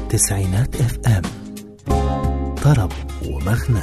تسعينات اف ام طرب ومغنى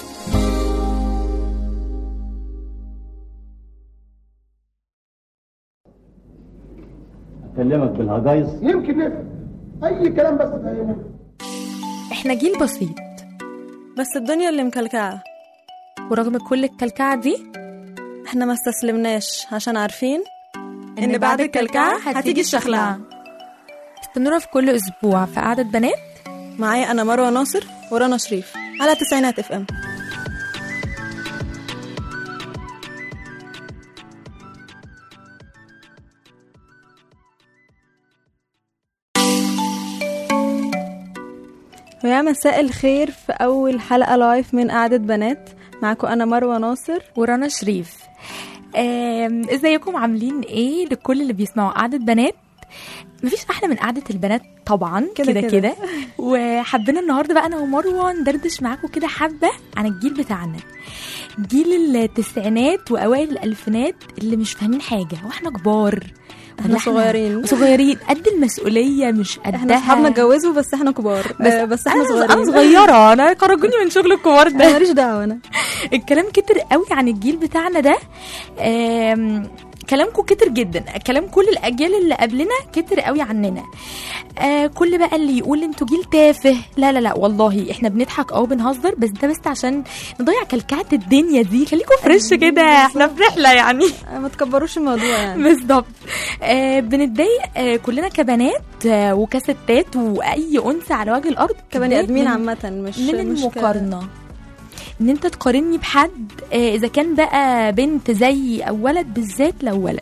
اكلمك بالهجايص يمكن نفهم اي كلام بس تفهمه احنا جيل بسيط بس الدنيا اللي مكلكعة ورغم كل الكلكعة دي احنا ما استسلمناش عشان عارفين إن بعد الكلكعة هتيجي الشخلعة استنونا في كل أسبوع في قعدة بنات معايا انا مروة ناصر ورنا شريف على تسعينات اف ام ويا مساء الخير في أول حلقة لايف من قعدة بنات معاكم أنا مروة ناصر ورنا شريف آم، ازيكم عاملين ايه لكل اللي بيسمعوا قعدة بنات مفيش احلى من قعدة البنات طبعا كده كده كده. كده وحبينا النهارده بقى انا ومروه ندردش معاكم كده حبه عن الجيل بتاعنا جيل التسعينات واوائل الالفينات اللي مش فاهمين حاجه واحنا كبار احنا ولا صغيرين. صغيرين قد المسؤوليه مش قدها احنا اصحابنا اتجوزوا بس احنا كبار بس, آه، بس احنا أنا- صغيرين انا صغيره انا خرجوني من شغل الكبار انا ده ماليش دعوة انا الكلام كتر قوي عن الجيل بتاعنا ده آم، كلامكم كتر جدا كلام كل الاجيال اللي قبلنا كتر قوي عننا آه كل بقى اللي يقول انتوا جيل تافه لا لا لا والله احنا بنضحك او بنهزر بس ده بس عشان نضيع كلكعه الدنيا دي خليكم فريش كده احنا في رحله يعني آه، ما تكبروش الموضوع يعني بالظبط آه بنتضايق آه كلنا كبنات آه وكستات واي انثى على وجه الارض كبني بتضايق ادمين من- عامة مش من مش ك- المقارنه ان انت تقارني بحد آه، اذا كان بقى بنت زي او ولد بالذات لو ولد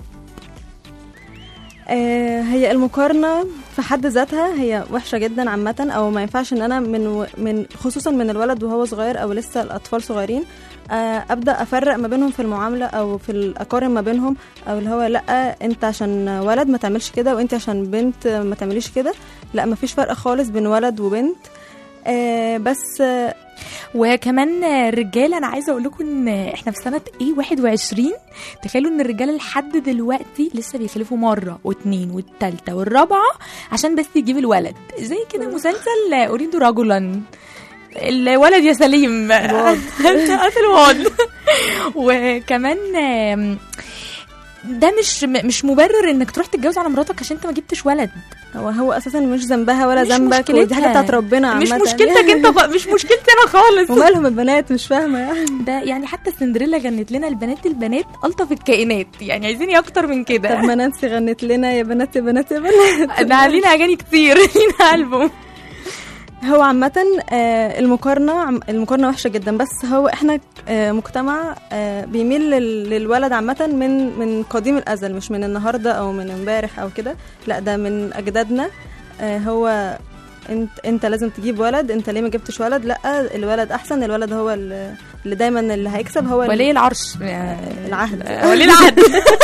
آه، هي المقارنة في حد ذاتها هي وحشة جدا عامة أو ما ينفعش إن أنا من و... من خصوصا من الولد وهو صغير أو لسه الأطفال صغيرين آه، أبدأ أفرق ما بينهم في المعاملة أو في الأقارن ما بينهم أو اللي هو لأ أنت عشان ولد ما تعملش كده وأنت عشان بنت ما تعمليش كده لأ مفيش فرق خالص بين ولد وبنت آه، بس آه، وكمان آه، الرجاله انا عايزه اقول لكم ان احنا في سنه ايه 21 تخيلوا ان الرجاله لحد دلوقتي لسه بيخلفوا مره واثنين والثالثه والرابعه عشان بس يجيب الولد زي كده مسلسل آه، اريد رجلا الولد يا سليم هات الواد وكمان آم، ده مش مش مبرر انك تروح تتجوز على مراتك عشان انت ما جبتش ولد هو هو أساسا مش ذنبها ولا مش ذنبك ودي مشكلتها. حاجة بتاعت ربنا مش عامة مشكلتك انت خ- مش مشكلتي انا خالص ومالهم البنات مش فاهمة يعني ده يعني حتى سندريلا غنت لنا البنات البنات الطف الكائنات يعني عايزين ايه اكتر من طب كده ما نانسي غنت لنا يا بنات يا بنات يا بنات ده لينا اغاني كتير لينا البوم هو عامة آه، المقارنة عم- المقارنة وحشة جدا بس هو احنا آه، مجتمع آه، بيميل لل- للولد عامة من من قديم الأزل مش من النهاردة أو من امبارح أو كده لا ده من أجدادنا آه، هو انت انت لازم تجيب ولد انت ليه ما جبتش ولد لا الولد احسن الولد هو اللي اللي دايما اللي هيكسب هو اللي- ولي العرش العهد. ولي العهد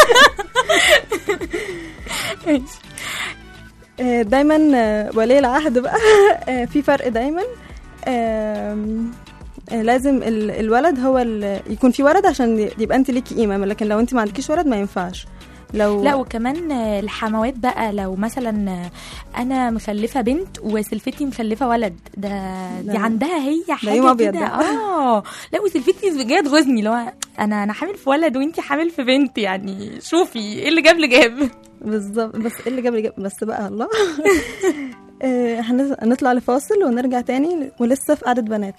آه، دايما آه، ولي العهد بقى آه، في فرق دايما آم، آه، لازم ال- الولد هو ال- يكون في ولد عشان يبقى انت ليكي قيمه لكن لو انت ما عندكيش ولد ما ينفعش لو لا وكمان آه، الحموات بقى لو مثلا آه، انا مخلفه بنت وسلفتي مخلفه ولد ده دي ده- عندها هي حاجه يوم أبيض كده ده. اه لا وسلفتي جايه تغزني اللي هو انا انا حامل في ولد وانتي حامل في بنت يعني شوفي ايه اللي جاب اللي جاب بالظبط بس ايه اللي جاب اللي جاب بس بقى الله آه، هنز- هنطلع لفاصل ونرجع تاني ولسه في قعده بنات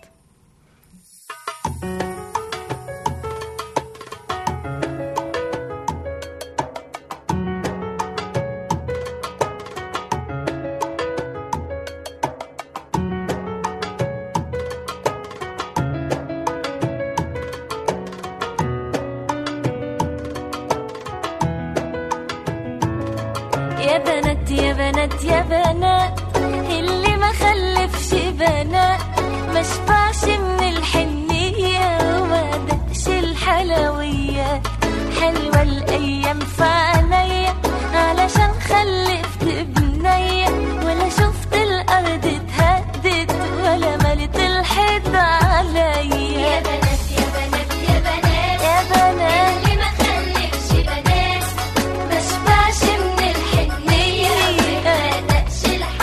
يا بنات يا بنات يا بنات اللي ما خلفش بنات ما شبعش من الحنية وما دقش الحلويات حلوة الأيام في عينيا علشان خلفت بنية ولا شفت الأرض اتهدت ولا ملت الحيط عليا يا بنات يا بنات يا بنات يا بنات اللي ما خلفش بنات ما شبعش من الحنية ما دقش الحلويات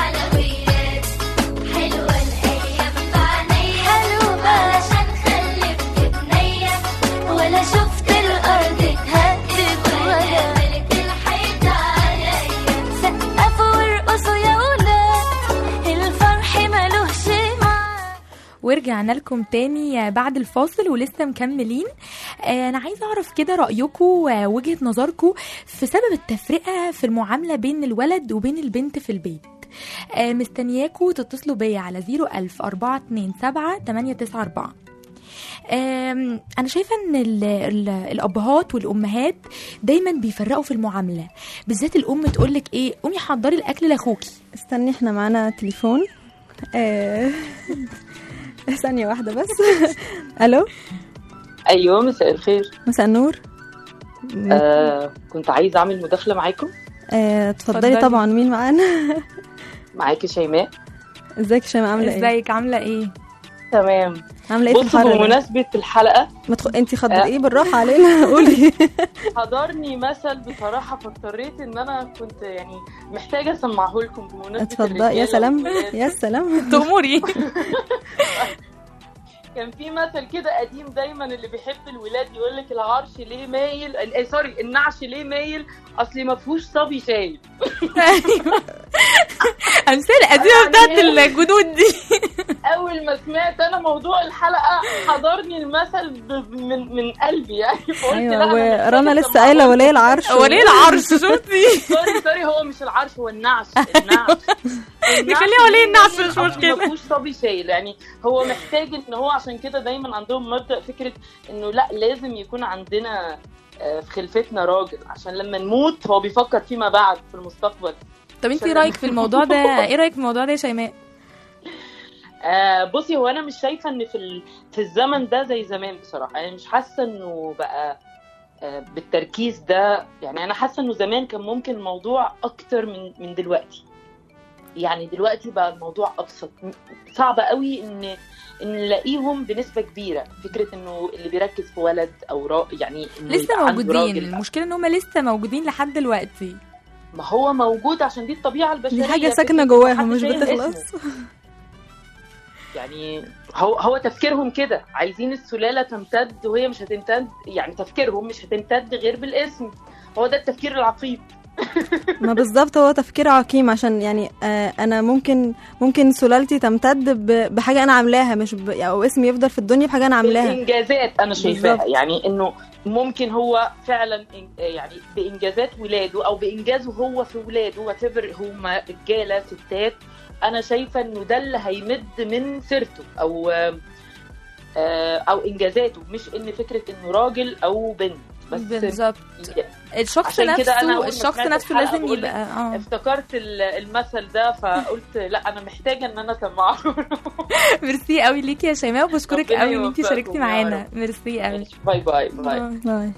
ورجعنا لكم تاني بعد الفاصل ولسه مكملين آه، انا عايزه اعرف كده رايكم ووجهه نظركم في سبب التفرقه في المعامله بين الولد وبين البنت في البيت آه، مستنياكوا تتصلوا بيا على 01000 427 894 آم، انا شايفه ان ال ال الابهات والامهات دايما بيفرقوا في المعامله بالذات الام تقول لك ايه قومي حضري الاكل لاخوكي استني احنا معانا تليفون آه، ثانية واحدة بس الو ايوه مساء الخير مساء النور آه كنت عايزه اعمل مداخله معاكم آه، اتفضلي اتفضلي. طبعا مين معانا معاكي شيماء ازيك يا شيماء عاملة ايه ازيك عامله ايه تمام عاملة ايه في بصوا الحر ده؟ بمناسبه الحلقه ما تخ... انتي خد آه. ايه بالراحة علينا قولي حضرني مثل بصراحه فاضطريت ان انا كنت يعني محتاجه اسمعه لكم بمناسبه اتفضل يا الرجالة سلام والولاد. يا سلام تأمري كان في مثل كده قديم دايما اللي بيحب الولاد يقول لك العرش ليه مايل ال- آه، سوري النعش ليه مايل اصلي ما فيهوش صبي شايل ايوه امثال قديمه يعني بتاعت إيه؟ الجدود دي اول ما سمعت انا موضوع الحلقه حضرني المثل ب- من من قلبي يعني فقلت لا ايوه أنا محتاجة ورنا لسه أسمعه قايلة لكم. ولي العرش وليه العرش شفتي سوري سوري هو مش العرش هو النعش النعش نخليها ولي النعش، مش مشكلة. ما فيهوش صبي شايل يعني هو محتاج ان هو عشان كده دايما عندهم مبدا فكره انه لا لازم يكون عندنا آه، في خلفتنا راجل عشان لما نموت هو بيفكر فيما بعد في المستقبل طب انت ايه رايك في الموضوع ده ايه رايك في الموضوع ده يا شيماء آه بصي هو انا مش شايفه ان في ال... في الزمن ده زي زمان بصراحه يعني مش حاسه انه بقى آه بالتركيز ده يعني انا حاسه انه زمان كان ممكن الموضوع اكتر من من دلوقتي يعني دلوقتي بقى الموضوع ابسط م- صعب قوي ان ان نلاقيهم بنسبه كبيره فكره انه اللي بيركز في ولد او را... يعني إنه لسه يبقى عنده موجودين راجل. المشكله ان هم لسه موجودين لحد دلوقتي ما هو موجود عشان دي الطبيعه البشريه دي حاجة فكرة ساكنة إنه جواهم حد مش شايل بتخلص اسمه. يعني هو هو تفكيرهم كده عايزين السلاله تمتد وهي مش هتمتد يعني تفكيرهم مش هتمتد غير بالاسم هو ده التفكير العقيم ما بالظبط هو تفكير عقيم عشان يعني آه انا ممكن ممكن سلالتي تمتد ب- بحاجه انا عاملاها مش ب... او اسمي يفضل في الدنيا بحاجه انا عاملاها بالانجازات انا شايفاها بالظبط. يعني انه ممكن هو فعلا إن- يعني بانجازات ولاده او بانجازه هو في ولاده وات هم رجاله ستات انا شايفه انه ده اللي هيمد من سيرته او آه، او انجازاته مش ان فكره انه راجل او بنت بس بالظبط الشخص عشان كده أنا أول نفسه ما الشخص سمعت نفسه الحلقة لازم بقول يبقى اه افتكرت ال- المثل ده فقلت لا انا محتاجه ان انا اسمعه ميرسي قوي ليكي يا شيماء وبشكرك ربنا قوي ان انت يوفقكم شاركتي يا معانا رب. ميرسي قوي باي باي باي باي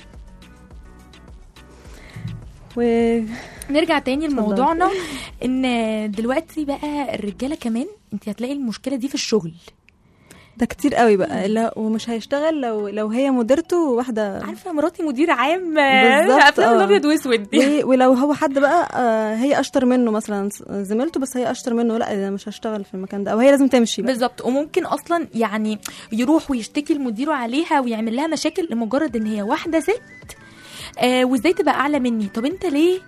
و نرجع تاني لموضوعنا ان دلوقتي بقى الرجاله كمان انت هتلاقي المشكله دي في الشغل ده كتير قوي بقى لا ومش هيشتغل لو لو هي مديرته واحده عارفه مراتي مدير عام بالظبط، افلام آه. الابيض واسود دي و- ولو هو حد بقى آه، هي اشطر منه مثلا زميلته بس هي اشطر منه لا ده مش هشتغل في المكان ده او هي لازم تمشي بقى بالظبط وممكن اصلا يعني يروح ويشتكي لمديره عليها ويعمل لها مشاكل لمجرد ان هي واحده ست آه وازاي تبقى اعلى مني طب انت ليه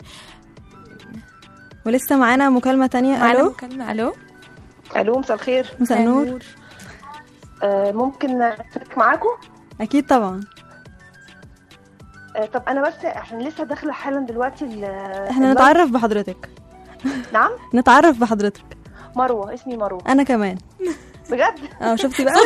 ولسه معانا مكالمه تانية معانا الو مكالمه الو الو مساء الخير مساء النور آه ممكن اشترك معاكم اكيد طبعا آه طب انا بس عشان لسه داخله حالا دلوقتي ال- احنا اللايف. نتعرف بحضرتك نعم نتعرف بحضرتك مروه اسمي مروه انا كمان بجد اه شفتي بقى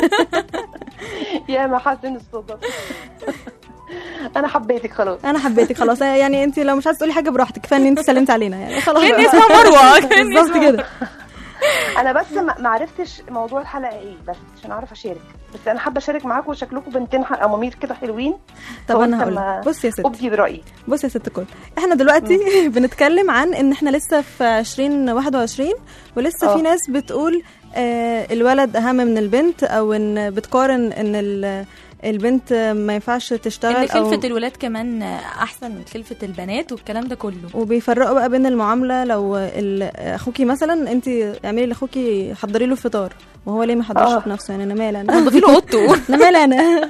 يا محاسن الصدف انا حبيتك خلاص انا حبيتك خلاص يعني انت لو مش عايزه تقولي حاجه براحتك كفايه ان انت سلمت علينا يعني خلاص كان بقى. اسمها مروه كان بالظبط اسمها- كده انا بس ما ما عرفتش موضوع الحلقه ايه بس عشان اعرف اشارك بس انا حابه اشارك معاكم وشكلكم بنتين ح- امامير كده حلوين طب انا فقلت هقول أما بص يا ست ابدي برايي بص يا ست الكل احنا دلوقتي بنتكلم عن ان احنا لسه في 2021 ولسه في اه. ناس بتقول آه الولد اهم من البنت او ان بتقارن ان ال- البنت ما ينفعش تشتغل ان او خلفه الولاد كمان احسن من خلفه البنات والكلام ده كله وبيفرقوا بقى بين المعامله لو ال- اخوكي مثلا انت اعملي لاخوكي حضري له الفطار وهو ليه ما حضرش اه. بنفسه يعني انا مالي انا نضفي له اوضته انا مالي انا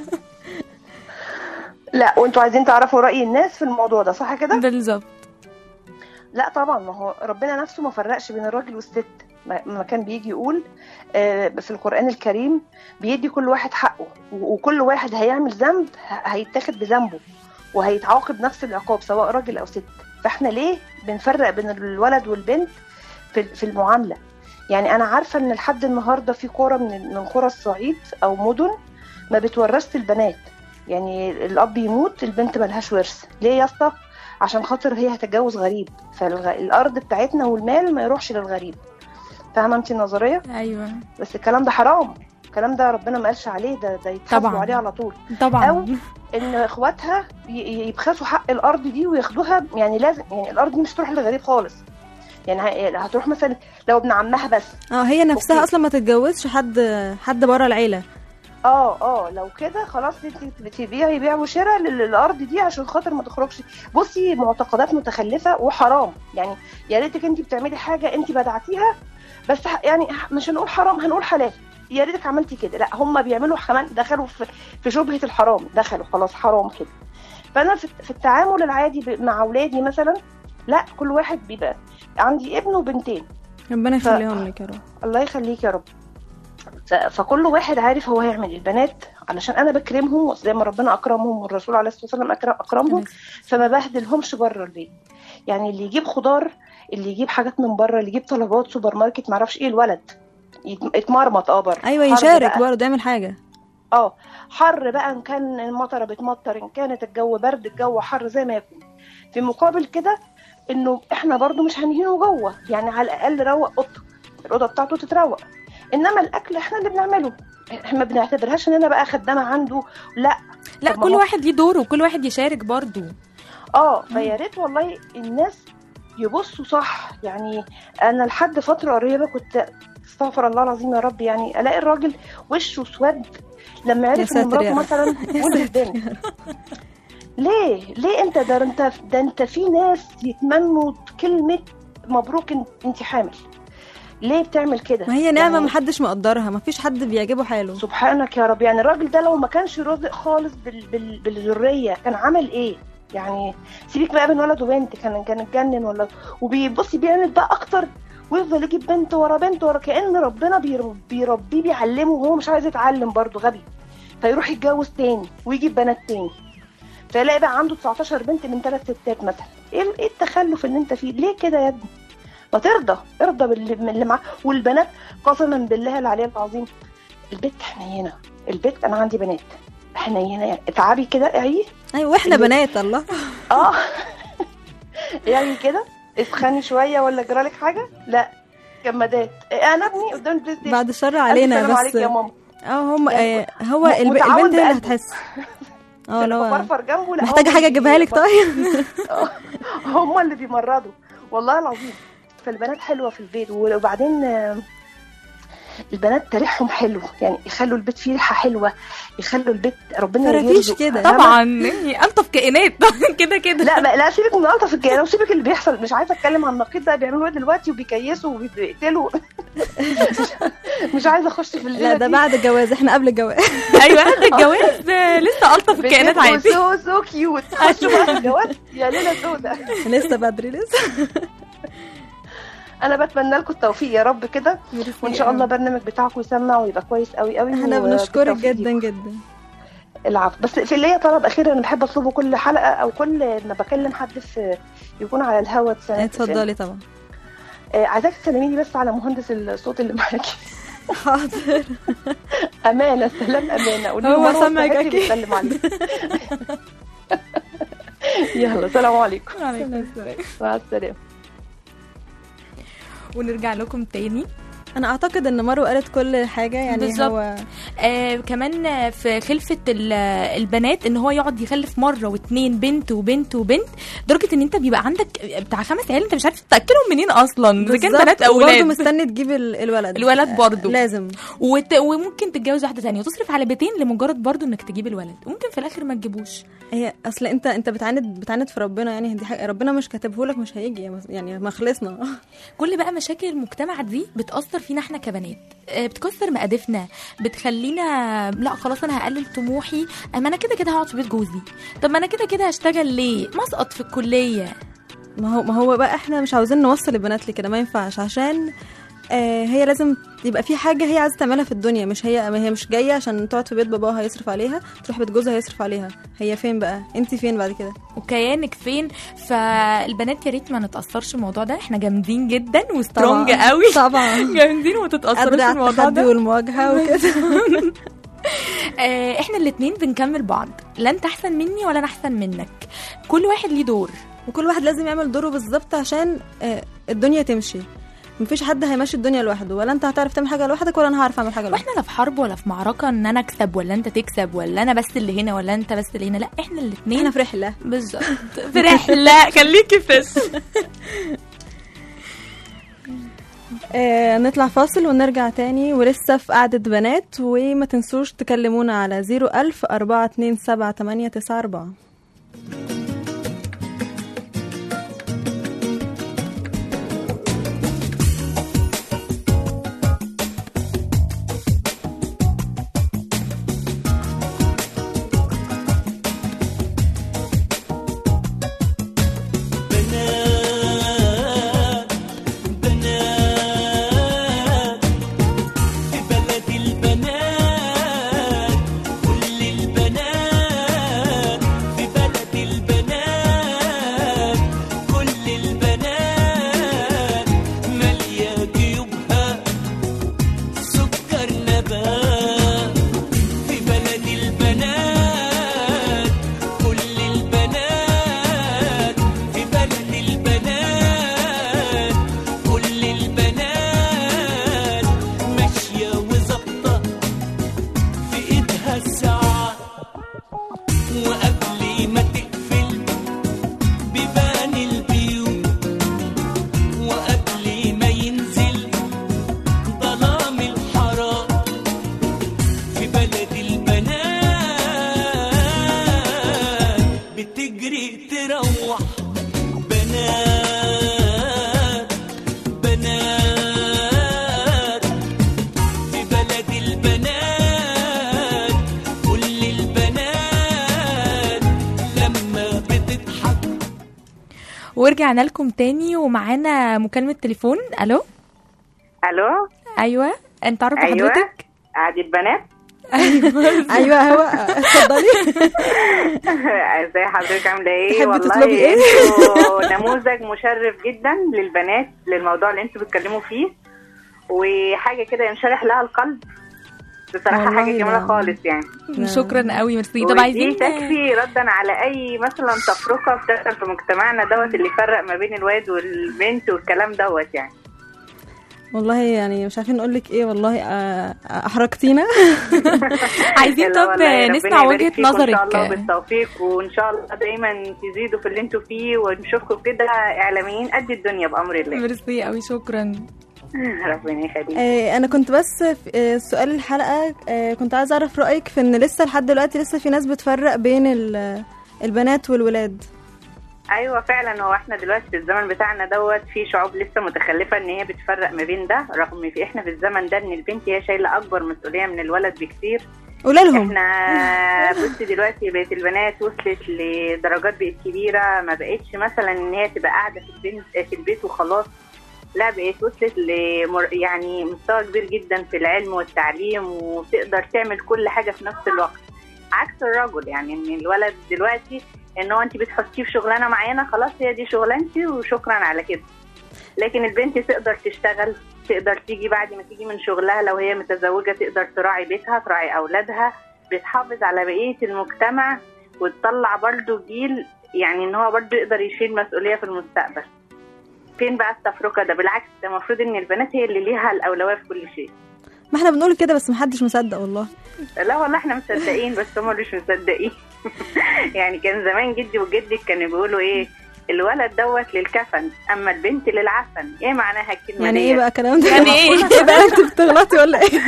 لا وانتوا عايزين تعرفوا راي الناس في الموضوع ده صح كده بالظبط لا طبعا ما هو ربنا نفسه ما فرقش بين الراجل والست ما ما كان بيجي يقول آه، في القرآن الكريم بيدي كل واحد حقه و- وكل واحد هيعمل ذنب ه- هيتاخد بذنبه وهيتعاقب نفس العقاب سواء راجل أو ست فاحنا ليه بنفرق بين الولد والبنت في في المعاملة يعني أنا عارفة إن لحد النهاردة في قرى من من قرى الصعيد أو مدن ما بتورثش البنات يعني الأب يموت البنت ملهاش ورث ليه يا اسطى عشان خاطر هي هتتجوز غريب فالأرض بتاعتنا والمال ما يروحش للغريب فاهمة انت النظرية؟ ايوه بس الكلام ده حرام الكلام ده ربنا ما قالش عليه ده ده يتحاسبوا طبعاً. عليه على طول طبعا أو ان اخواتها ي- ي- يبخسوا حق الارض دي وياخدوها يعني لازم يعني الارض دي مش تروح للغريب خالص يعني ه- هتروح مثلا لو ابن عمها بس اه هي نفسها أوكي. اصلا ما تتجوزش حد حد بره العيله اه اه لو كده خلاص انت بتبيعي بيع وشراء لل- للارض دي عشان خاطر ما تخرجش بصي معتقدات متخلفه وحرام يعني يا ريتك انت بتعملي حاجه انت بدعتيها بس ح- يعني ح- مش هنقول حرام هنقول حلال يا ريتك عملتي كده لا هم بيعملوا كمان دخلوا في في شبهه الحرام دخلوا خلاص حرام كده فانا في في التعامل العادي ب- مع اولادي مثلا لا كل واحد بيبقى عندي ابن وبنتين ربنا يخليهم لك يا رب الله يخليك يا رب ف- فكل واحد عارف هو هيعمل البنات علشان انا بكرمهم زي ما ربنا اكرمهم والرسول عليه الصلاه والسلام أكرم- اكرمهم فما بهدلهمش بره البيت يعني اللي يجيب خضار اللي يجيب حاجات من بره اللي يجيب طلبات سوبر ماركت معرفش ايه الولد يت- يتمرمط اه بره ايوه حر يشارك بقى. برضه يعمل حاجه اه حر بقى ان كان المطره بتمطر ان كانت الجو برد الجو حر زي ما يكون في مقابل كده انه احنا برضو مش هنهينه جوه يعني على الاقل روق اوضتك الاوضه بتاعته تتروق انما الاكل احنا اللي بنعمله احنا ما بنعتبرهاش ان انا بقى خدامه عنده لا لا طب ما كل هو- واحد ليه دوره وكل واحد يشارك برضو اه فيا ريت والله الناس يبصوا صح يعني انا لحد فتره قريبه كنت استغفر الله العظيم يا رب يعني الاقي الراجل وشه اسود لما يا عرف ان ساتر مراته يا رب. مثلا ولد بنت ليه ليه انت ده انت ده انت في ناس يتمنوا كلمه مبروك انت, انت حامل ليه بتعمل كده ما هي نعمه يعني محدش مقدرها مفيش حد بيعجبه حاله سبحانك يا رب يعني الراجل ده لو ما كانش رازق خالص بال... بال... بالذريه كان عمل ايه يعني سيبك بقى من ولد وبنت كان كان اتجنن ولا وبيبصي بيعمل بقى اكتر ويفضل يجيب بنت ورا بنت ورا كأن ربنا بيرب- بيربيه بيعلمه وهو مش عايز يتعلم برضه غبي فيروح يتجوز تاني ويجيب بنات تاني فيلاقي بقى عنده 19 بنت من ثلاث ستات مثلا ايه ال- ايه التخلف اللي انت فيه ليه كده يا ابني ما ترضى ارضى باللي باللي معاه والبنات قسما بالله العلي العظيم البيت حنينه البيت انا عندي بنات حنينه يعني اتعبي كده اعي ايوه واحنا اللي- بنات الله اه يعني كده اسخني شويه ولا جرالك حاجه لا جمادات إيه، انا ابني قدام البلاي ستيشن بعد الشر ألف علينا سلام بس عليك يا ماما اه هم يعني آه، هو م- الب- متعاون البنت هي اللي بقلبه. هتحس اه لو بفرفر جنبه لا محتاجه هم حاجه اللي اجيبها لك بي- طيب هم اللي بيمرضوا والله العظيم فالبنات حلوه في البيت وبعدين آه، البنات ريحهم حلو يعني يخلوا البيت فيه ريحه حلوه يخلوا البيت ربنا فرافيش يرزق. كده. فاهمة؟ طبعا هي الطف كائنات كده كده لا بقى لا سيبك من الطف الكلام وسيبك اللي بيحصل مش عايزه اتكلم عن النقيض ده بيعملوا ايه دلوقتي وبيكيسوا وبيقتلوا مش عايزه اخش في الليله لا ده دي. بعد الجواز احنا قبل الجواز ايوه قبل الجواز آه، لسه الطف الكائنات بتبقوا عادي سو سو كيوت خشوا بقى في الجواز يا ليله سودة لسه بدري لسه انا بتمنى لكم التوفيق يا رب كده وان شاء الله البرنامج بتاعكم يسمع ويبقى كويس قوي قوي احنا بنشكرك وبالتوفيق جدا ليكم. جدا العفو بس في ليا طلب اخير انا بحب اطلبه كل حلقه او كل ما بكلم حد في يكون على الهوا تسلم- اتفضلي طبعا آه، عايزاك تسلمي لي بس على مهندس الصوت اللي معاكي حاضر امانه سلام امانه قولي هو له مروة سامعك صاحبتي أكيد. بتسلم عليك يلا سلام عليكم مع السلامه ونرجع لكم تاني انا اعتقد ان مروه قالت كل حاجه يعني بالظبط. هو آه كمان آه، في خلفة ال- البنات ان هو يقعد يخلف مرة واتنين بنت وبنت وبنت لدرجة ان انت بيبقى عندك بتاع خمس عيال انت مش عارف تاكلهم منين اصلا اذا كان بالظبط. بنات او وبرضه ولاد مستني تجيب ال- الولد الولد برضه. لازم وت... وممكن تتجوز واحدة تانية وتصرف على بيتين لمجرد برضه انك تجيب الولد وممكن في الاخر ما تجيبوش هي اصل انت انت بتعاند بتعاند في ربنا يعني دي حاجة ربنا مش كاتبه لك مش هيجي يعني ما خلصنا كل بقى مشاكل المجتمع دي بتأثر فينا احنا كبنات آه، بتكسر مقادفنا بتخلينا لا خلاص انا هقلل طموحي اما انا كده كده هقعد في بيت جوزي طب ما انا كده كده هشتغل ليه مسقط في الكلية ما هو ما هو بقى احنا مش عاوزين نوصل البنات لكده ما ينفعش عشان آه هي لازم يبقى في حاجه هي عايزه تعملها في الدنيا مش هي ما هي مش جايه عشان تقعد في بيت باباها يصرف عليها تروح بيت جوزها يصرف عليها هي فين بقى انت فين بعد كده وكيانك فين فالبنات يا ريت ما نتاثرش بالموضوع ده احنا جامدين جدا وسترونج طبعاً. قوي طبعا جامدين وما تتاثروش قادره على بالموضوع التحدي ده والمواجهه وكده آه، احنا الاتنين بنكمل بعض لا انت احسن مني ولا انا احسن منك كل واحد ليه دور وكل واحد لازم يعمل دوره بالظبط عشان آه، الدنيا تمشي مفيش حد هيمشي الدنيا لوحده ولا انت هتعرف تعمل حاجه لوحدك ولا انا هعرف اعمل حاجه لوحدي واحنا لا في حرب ولا في معركه ان انا اكسب ولا انت تكسب ولا انا بس اللي هنا ولا انت بس اللي هنا لا احنا الاتنين احنا في رحله بالظبط في رحله خليكي فس آه نطلع فاصل ونرجع تاني ولسه في قعدة بنات وما تنسوش تكلمونا على 01000 427 بنات بنات في بلد البنات كل البنات في بلد البنات كل البنات مالية جيوبها سكر نبات في بلد البنات كل البنات في بلد البنات كل البنات ماشية وظابطة في ايدها الساعة وقبل ما تقفل بيبان البيوت وقبل ما ينزل ظلام الحرام في بلد البنات بتجري تروح بنات بنات في بلد البنات كل البنات لما بتضحك ورجعنا لكم تاني ومعانا مكالمه تليفون الو الو ايوه انت عارفه ايوه حضرتك قعدة بنات ايوه هو اتفضلي ازي حضرتك عامله ايه تحبي والله تطلبي إيه؟ انتوا نموذج مشرف جدا للبنات للموضوع اللي انتوا بتتكلموا فيه وحاجه كده ينشرح لها القلب بصراحه والله حاجه جميله ده- خالص يعني شكرا قوي ميرسي طب ودي عايزين تكفي ردا على اي مثلا تفرقه بتحصل في مجتمعنا دوت اللي يفرق ما بين الواد والبنت والكلام دوت يعني والله يعني مش عارفين نقول لك ايه والله آه، احرجتينا عايزين لا طب والله ربنا نسمع يبارك وجهه فيكم ان شاء الله نظرك بالتوفيق وان شاء الله دايما تزيدوا في اللي انتوا فيه ونشوفكم كده اعلاميين قد الدنيا بامر الله ميرسي قوي شكرا ربنا يخليك آه، انا كنت بس في آه، سؤال الحلقه آه، كنت عايزه اعرف رايك في ان لسه لحد دلوقتي لسه في ناس بتفرق بين ال- البنات والولاد ايوه فعلا هو احنا دلوقتي في الزمن بتاعنا دوت في شعوب لسه متخلفه ان هي بتفرق ما بين ده رغم في احنا في الزمن ده ان البنت هي شايله اكبر مسؤوليه من الولد بكتير قولي لهم احنا بصي دلوقتي بقت البنات وصلت لدرجات بقت كبيره ما بقتش مثلا ان هي تبقى قاعده في البنت في البيت وخلاص لا بقت وصلت لمر يعني مستوى كبير جدا في العلم والتعليم وتقدر تعمل كل حاجه في نفس الوقت عكس الرجل يعني ان الولد دلوقتي ان هو انت بتحطيه في شغلانه معينه خلاص هي دي شغلانتي وشكرا على كده لكن البنت تقدر تشتغل تقدر تيجي بعد ما تيجي من شغلها لو هي متزوجه تقدر تراعي بيتها تراعي اولادها بتحافظ على بقيه المجتمع وتطلع برضو جيل يعني ان هو برضو يقدر يشيل مسؤوليه في المستقبل فين بقى التفرقه ده بالعكس ده المفروض ان البنات هي اللي ليها الاولويه في كل شيء ما احنا بنقول كده بس محدش مصدق والله لا والله احنا مصدقين بس هم مش مصدقين يعني كان زمان جدي وجدك كانوا بيقولوا ايه الولد دوت للكفن اما البنت للعفن ايه معناها الكلمه يعني ديت؟ ايه بقى الكلام ده يعني ايه؟ ايه بقى انت بتغلطي ولا ايه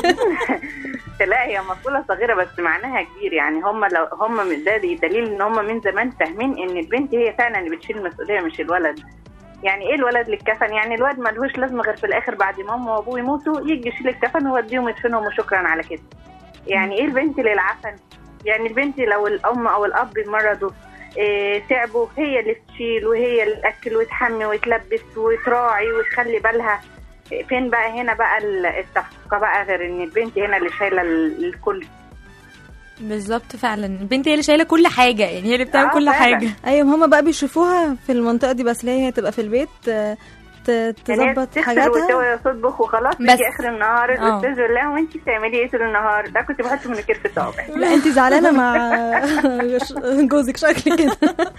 لا هي مقولة صغيرة بس معناها كبير يعني هم لو هم من ده دليل ان هم من زمان فاهمين ان البنت هي فعلا اللي بتشيل المسؤولية مش الولد يعني ايه الولد للكفن يعني الولد ملهوش لازمة غير في الاخر بعد ما امه وابوه يموتوا يجي يشيل الكفن ويوديهم يدفنهم وشكرا على كده يعني ايه البنت للعفن يعني البنت لو الام او الاب مرضوا إيه تعبوا هي اللي تشيل وهي اللي تاكل وتحمي وتلبس وتراعي وتخلي بالها فين بقى هنا بقى ال- التفرقه بقى غير ان البنت هنا اللي شايله ال- الكل بالظبط فعلا البنت هي اللي شايله كل حاجه يعني هي اللي بتعمل آه، كل فعلا. حاجه ايوه هما بقى بيشوفوها في المنطقه دي بس اللي هي تبقى في البيت آه، ت- يعني هي تظبط تغسل حاجاتها وتسوي وتطبخ وخلاص بس. تيجي اخر النهار آه. الاستاذ يقول لها وانت بتعملي ايه طول النهار ده كنت بحط منكير في صوابعي لا انت زعلانه مع جوزك شكلك كده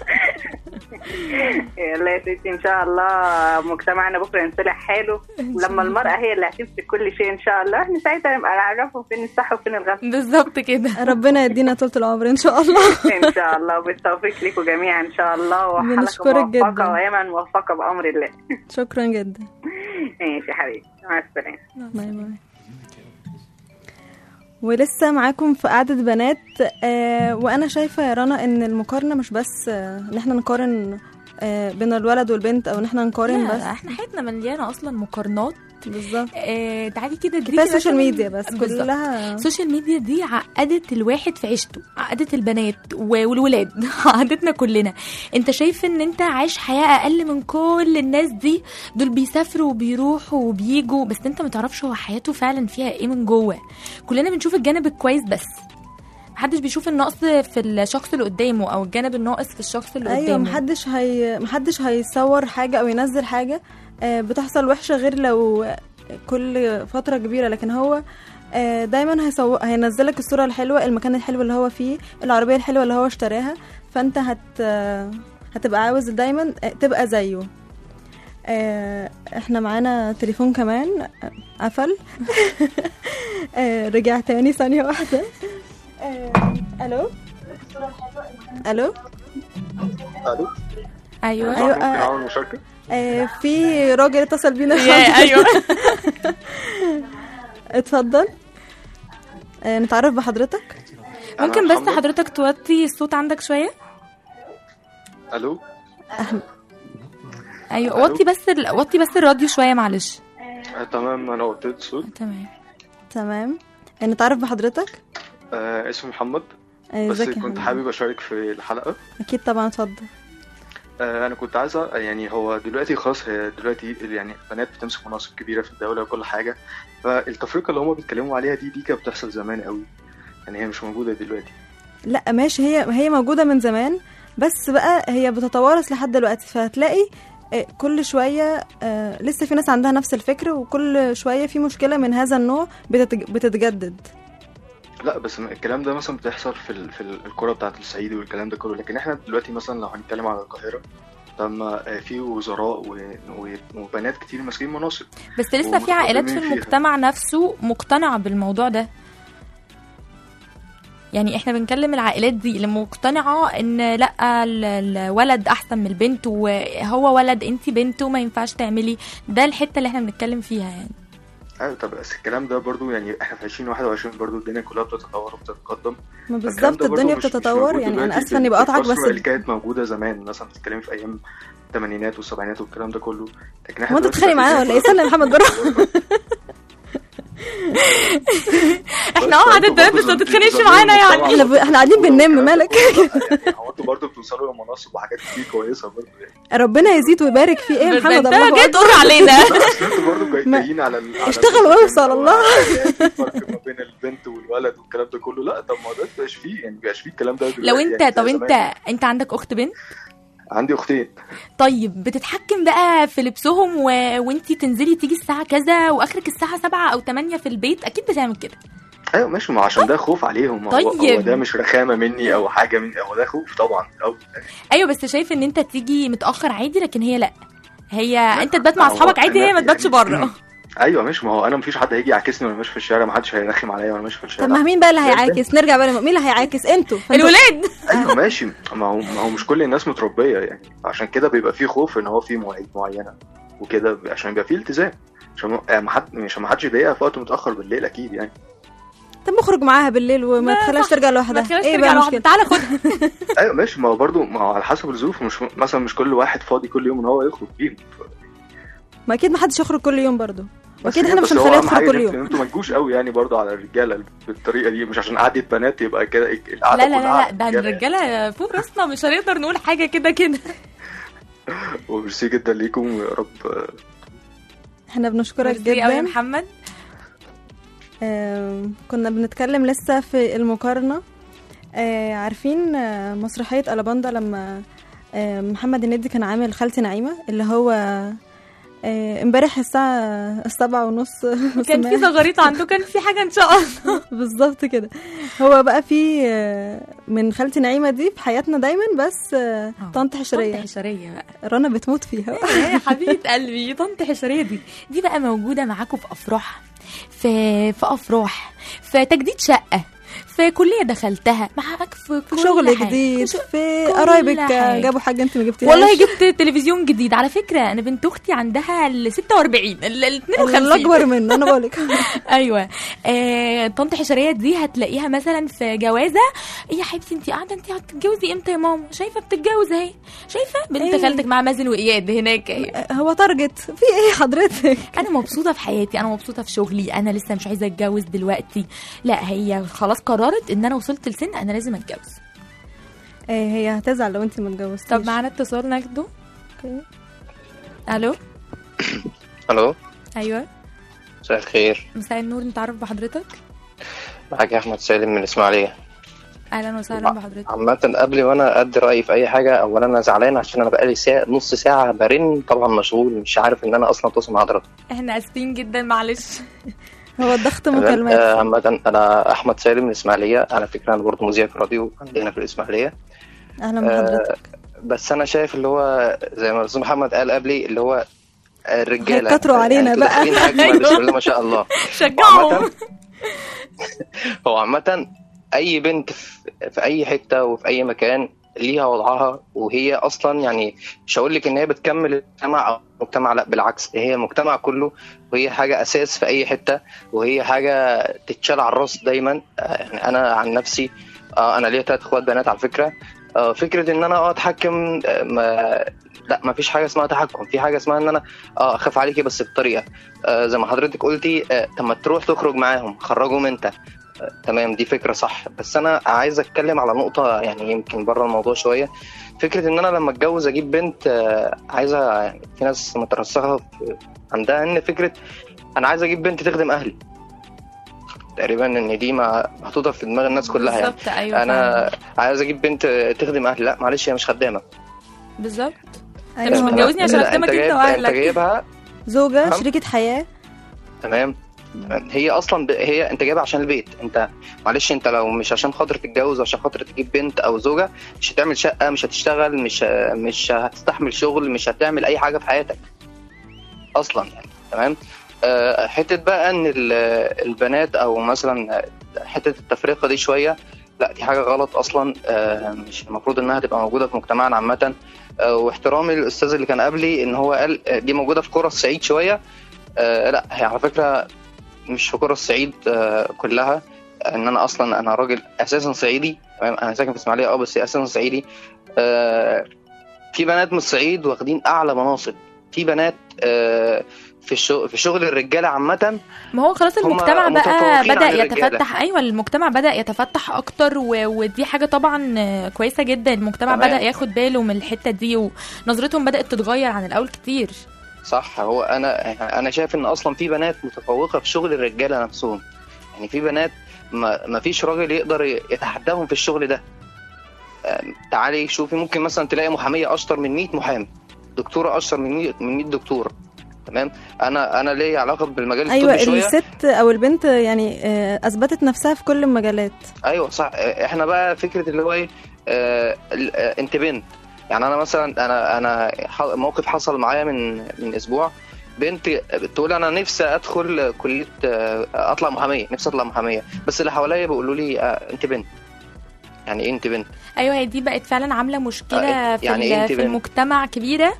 يلا يا ستي ان شاء الله مجتمعنا بكره ينصلح حاله ولما المراه هي اللي هتمسك كل شيء ان شاء الله احنا ساعتها نبقى نعرفهم فين الصح وفين الغلط بالظبط كده ربنا يدينا طولة العمر ان شاء الله ان شاء الله وبالتوفيق لكم جميعا ان شاء الله وحلقه بنشكرك موفقه جدا. وايما موفقه بامر الله شكرا جدا ماشي يا حبيبي مع السلامه باي باي ولسه معاكم في قعدة بنات آه وأنا شايفة يا رنا إن المقارنة مش بس آه إن إحنا نقارن آه بين الولد والبنت أو إن إحنا نقارن لا بس احنا حياتنا مليانه اصلا مقارنات بالظبط آه تعالي كده دريكي كفاية السوشيال مثلاً- ميديا بس بالظبط. كلها السوشيال ميديا دي عقدت الواحد في عيشته عقدت البنات و- والولاد عقدتنا كلنا انت شايف ان انت عايش حياة اقل من كل الناس دي دول بيسافروا وبيروحوا وبيجوا بس انت متعرفش هو حياته فعلا فيها ايه من جوه كلنا بنشوف الجانب الكويس بس محدش بيشوف النقص في الشخص اللي قدامه او الجانب الناقص في الشخص اللي ايوه قدامه محدش هي محدش هيصور حاجه او ينزل حاجه آه، بتحصل وحشه غير لو كل فتره كبيره لكن هو آه، دايما هيصو... هينزلك الصوره الحلوه المكان الحلو اللي هو فيه العربيه الحلوه اللي هو اشتراها فانت هت آه، هتبقى عاوز دايما آه، تبقى زيه آه، احنا معانا تليفون كمان آه، قفل آه، رجع تاني ثانيه واحده آه، الو الو الو ايوه أيوة، ممكن آه. اعمل مشاركه آه، في راجل اتصل بينا يا- ايوه اتفضل آه، نتعرف بحضرتك أنا ممكن بس محمد. حضرتك توطي الصوت عندك شويه الو ايوه ألو. وطي بس ال... وطي بس الراديو شويه معلش آه، تمام انا وطيت الصوت تمام تمام آه، نتعرف بحضرتك آه اسمي محمد آه، بس ازيك يا كنت حبيبي؟ حابب اشارك في الحلقه اكيد طبعا اتفضل آه انا كنت عايزه يعني هو دلوقتي خلاص هي دلوقتي يعني البنات بتمسك مناصب كبيره في الدوله وكل حاجه فالتفرقه اللي هم بيتكلموا عليها دي دي كانت بتحصل زمان قوي يعني هي مش موجوده دلوقتي لا ماشي هي هي موجوده من زمان بس بقى هي بتتوارث لحد دلوقتي فهتلاقي آه، كل شويه آه، لسه في ناس عندها نفس الفكر وكل شويه في مشكله من هذا النوع بتتج- بتتجدد لا بس الكلام ده مثلا بتحصل في ال... في ال- الكرة بتاعت الصعيد والكلام ده كله لكن احنا دلوقتي مثلا لو هنتكلم على القاهرة طب ما في وزراء و... و... وبنات كتير ماسكين مناصب بس لسه في عائلات في ومتقدمين فيها. المجتمع نفسه مقتنعة بالموضوع ده يعني احنا بنكلم العائلات دي اللي مقتنعة ان لا ال- الولد احسن من البنت وهو ولد انت بنت وما ينفعش تعملي ده الحتة اللي احنا بنتكلم فيها يعني ايوه طب بس الكلام ده برضو يعني احنا في 2021 برضو الدنيا كلها بتتطور وبتتقدم ما فالكلام بالظبط ده برضو الدنيا مش- مش بتتطور موجود يعني انا دلوقتي اسفه اني بقاطعك بس بالكثرة اللي ال- كانت موجودة زمان مثلا بتتكلم في ايام الثمانينات والسبعينات والكلام ده كله لكن هو انت دلوقتي بتتخانق بقى معانا في- ولا ايه استنى يا محمد جرى احنا اه عدد بنات بس ما تتخانقش معانا يعني احنا ب- احنا قاعدين بننم مالك يعني هو انتوا برضه بتوصلوا لمناصب وحاجات كتير كويسه برضه يعني ربنا يزيد ويبارك في ايه يا بس محمد انت الله جاي أكبر. تقر علينا اصل انتوا برضه ما- جايين على ال- على اشتغل ال- واوصل الله. الفرق ما بين البنت والولد والكلام ده كله لا طب ما ده مبقاش فيه يعني مبقاش فيه الكلام ده لو دلوقتي انت يعني طب زي انت زمان. انت عندك اخت بنت عندي اختين طيب بتتحكم بقى في لبسهم و... وانتي تنزلي تيجي الساعة كذا واخرك الساعة سبعة او تمانية في البيت اكيد بتعمل كده ايوه ماشي ما عشان ده خوف عليهم هو, هو طيب. ده مش رخامه مني او حاجه مني هو ده خوف طبعا أو ايوه بس شايف ان انت تيجي متاخر عادي لكن هي لا هي انت تبات مع هو اصحابك عادي أنا هي ما تباتش يعني- بره ايوه ماشي ما هو انا مفيش حد هيجي يعاكسني وانا ماشي في الشارع ما حدش هيرخم عليا وانا ماشي في الشارع طب ما مين بقى اللي ده- ده- هيعاكس نرجع بقى مين اللي هيعاكس انتوا فانتوا- الولاد ايوه ماشي ما هو ما هو مش كل الناس متربيه يعني عشان كده بيبقى فيه خوف ان هو في مواعيد معينه وكده عشان يبقى فيه التزام عشان يعني ما حد مش ما حدش يضايقها في وقت متاخر بالليل اكيد يعني طب اخرج معاها بالليل وما لا، تخليهاش صح. ترجع ما لوحدها تخليهاش ايه ترجع بقى لوحدها المشكله تعالى خدها ايوه ماشي ما هو برضه ما هو على حسب الظروف مش مثلا مش كل واحد فاضي كل يوم ان هو يخرج بيهم ما اكيد ما حدش يخرج كل يوم برضو بس واكيد هي- احنا بس مش هو هنخليها أهم تخرج حاجة كل إن يوم انتوا- انتوا ما تجوش قوي يعني برضه على الرجاله بالطريقه دي مش عشان قعده بنات يبقى كده القعده لا لا لا كلها لا على ده الرجاله فوق راسنا مش هنقدر نقول حاجه كده كده وميرسي جدا ليكم ويا رب احنا بنشكرك ميرسي قوي يا جدا محمد آم، كنا بنتكلم لسه في المقارنة آه، عارفين آه، مسرحية ألاباندا لما آه، محمد الندي كان عامل خالتي نعيمة اللي هو آه، امبارح الساعة السبعة ونص كان في زغاريط عنده كان في حاجه ان شاء الله بالظبط كده هو بقى في آه، من خالتي نعيمة دي في حياتنا دايما بس آه، طنط حشرية طنط حشريه بقى رنا بتموت فيها يا حبيبه قلبي طنط حشريه دي دي بقى موجوده معاكم في افراح في في افراح في تجديد شقه في كليه دخلتها معاك في كل شغل حاجة. جديد شو- في كل قرايبك حاجة. جابوا حاجة انت ما جبتيهاش والله جبت تلفزيون جديد على فكره انا بنت اختي عندها ال 46 ال 52 الأكبر منه أنا بقولك ايوه آه، طنط حشريه دي هتلاقيها مثلا في جوازه ايه يا حبيبتي انت قاعده انت هتتجوزي امتى يا ماما شايفه بتتجوز اهي شايفه بنت إيه. خالتك مع مازن واياد هناك اهي هو تارجت في ايه حضرتك انا مبسوطه في حياتي انا مبسوطه في شغلي انا لسه مش عايزه اتجوز دلوقتي لا هي خلاص قررت ان انا وصلت لسن انا لازم اتجوز ايه هي هتزعل لو انت ما اتجوزتيش طب معانا اتصال ناخده الو الو ايوه مساء الخير مساء النور نتعرف بحضرتك معاك احمد سالم من الاسماعيليه اهلا وسهلا بحضرتك عامة قبل وانا ادي رايي في اي حاجه اولا انا زعلان عشان انا بقالي ساعة نص ساعه برن طبعا مشغول مش عارف ان انا اصلا اتواصل مع حضرتك احنا اسفين جدا معلش هو الضغط تمام؟ مكالمات آه، عامة انا احمد سالم من الاسماعيليه على فكره انا برضه مذيع في راديو عندنا في الاسماعيليه اهلا بحضرتك بس انا شايف اللي هو زي ما الاستاذ محمد قال قبلي اللي هو الرجاله هيكتروا علينا انتوا بقى. داخلين حاجة بسم الله ما شاء الله شجعهم هو عامة أي بنت في في أي حتة وفي أي مكان ليها وضعها وهي أصلا يعني مش هقول لك إن هي بتكمل المجتمع أو المجتمع لا بالعكس هي المجتمع كله وهي حاجة أساس في أي حتة وهي حاجة تتشال على الراس دايما آه، يعني أنا عن نفسي آه، أنا ليا تلات إخوات بنات على فكرة آه، فكرة إن أنا أه أتحكم آه، ما لا ما فيش حاجة اسمها تحكم في حاجة اسمها إن أنا أه أخاف عليكي بس بطريقة آه، زي ما حضرتك قلتي آه، طب ما تروح تخرج معاهم خرجهم أنت تمام دي فكره صح بس انا عايز اتكلم على نقطه يعني يمكن بره الموضوع شويه فكره ان انا لما اتجوز اجيب بنت آه، عايزه يعني في ناس مترسخه في- عندها ان فكره انا عايز اجيب بنت تخدم اهلي تقريبا ان دي ما- محطوطه في دماغ الناس كلها يعني بالظبط ايوه انا عايز اجيب بنت تخدم اهلي لا معلش هي مش خدامه بالظبط أيوة. انت مش متجوزني عشان لا، اخدمك انت انت جايب انت واهلك جايبها زوجة نعم. شريكة حياة تمام تمام. هي اصلا ب... هي انت جايبها عشان البيت انت معلش انت لو مش عشان خاطر تتجوز عشان خاطر تجيب بنت او زوجه مش هتعمل شقه مش هتشتغل مش ه- مش هتستحمل شغل مش هتعمل اي حاجه في حياتك اصلا يعني تمام آه، حته بقى ان ال- البنات او مثلا حته التفرقه دي شويه لا دي حاجه غلط اصلا آه، مش المفروض انها تبقى موجوده في مجتمعنا عامه آه، واحترامي للاستاذ اللي كان قبلي ان هو قال آه، دي موجوده في قرى الصعيد شويه آه، لا هي على فكره مش في قرى الصعيد آه، كلها ان انا اصلا انا راجل اساسا صعيدي تمام انا ساكن في اسماعيليه اه بس اساسا صعيدي آه، في بنات من الصعيد واخدين اعلى مناصب في بنات آه، في الشغل في شغل الرجاله عامه ما هو خلاص هما المجتمع بقى متفوقين بدأ عن الرجالة. يتفتح ايوه المجتمع بدأ يتفتح اكتر و... ودي حاجة طبعا آه، كويسة جدا المجتمع تمام. بدأ ياخد باله من الحتة دي ونظرتهم بدأت تتغير عن الاول كتير صح هو انا انا شايف ان اصلا في بنات متفوقه في شغل الرجاله نفسهم يعني في بنات ما, ما فيش راجل يقدر يتحداهم في الشغل ده آم، تعالي شوفي ممكن مثلا تلاقي محاميه اشطر من 100 محامي دكتوره اشطر من 100 من 100 دكتور تمام انا انا ليا علاقه بالمجال الطبي ايوه شويه الست او البنت يعني آه، اثبتت نفسها في كل المجالات ايوه صح احنا بقى فكره اللي هو ايه آه ال- آه، انت بنت يعني انا مثلا انا انا ح- موقف حصل معايا من من اسبوع بنت بتقول انا نفسي ادخل كليه آه، اطلع محاميه نفسي اطلع محاميه بس اللي حواليا بيقولوا لي آه، انت بنت يعني ايه انت بنت ايوه هي دي بقت فعلا عامله مشكله آه، في, يعني إيه ال- انت في بنت؟ المجتمع كبيره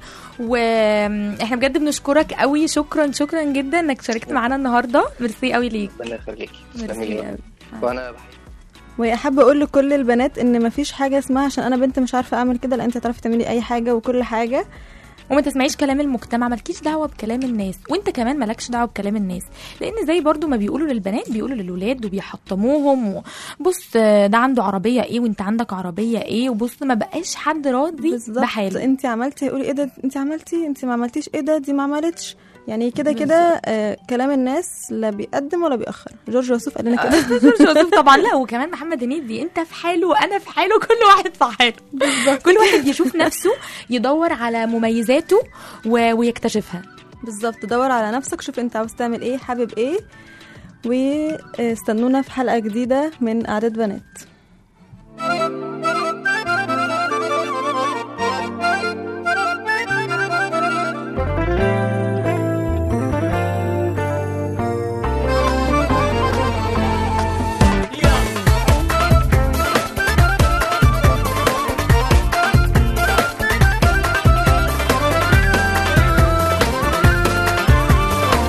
واحنا بجد بنشكرك قوي شكرا شكرا جدا انك شاركت معانا النهارده ميرسي قوي ليك ربنا يخليكي ميرسي تسلمي لي. قوي وانا واحب اقول لكل البنات ان مفيش حاجه اسمها عشان انا بنت مش عارفه اعمل كده لا انت تعرفي تعملي اي حاجه وكل حاجه وما تسمعيش كلام المجتمع مالكيش دعوه بكلام الناس وانت كمان مالكش دعوه بكلام الناس لان زي برضو ما بيقولوا للبنات بيقولوا للولاد وبيحطموهم بص ده عنده عربيه ايه وانت عندك عربيه ايه وبص ما بقاش حد راضي بالظبط بحاله انت عملتي يقولي ايه ده انت عملتي انت ما عملتيش ايه ده دي ما عملتش يعني كده كده آه كلام الناس لا بيقدم ولا بيأخر جورج وسوف قال لنا كده جورج وسوف طبعا لا وكمان محمد هنيدي انت في حاله وانا في حاله كل واحد في حاله كل واحد يشوف نفسه يدور على مميزاته و... ويكتشفها بالظبط دور على نفسك شوف انت عاوز تعمل ايه حابب ايه واستنونا في حلقة جديدة من قعدة بنات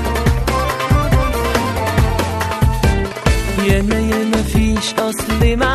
ياما ياما فيش اصل مع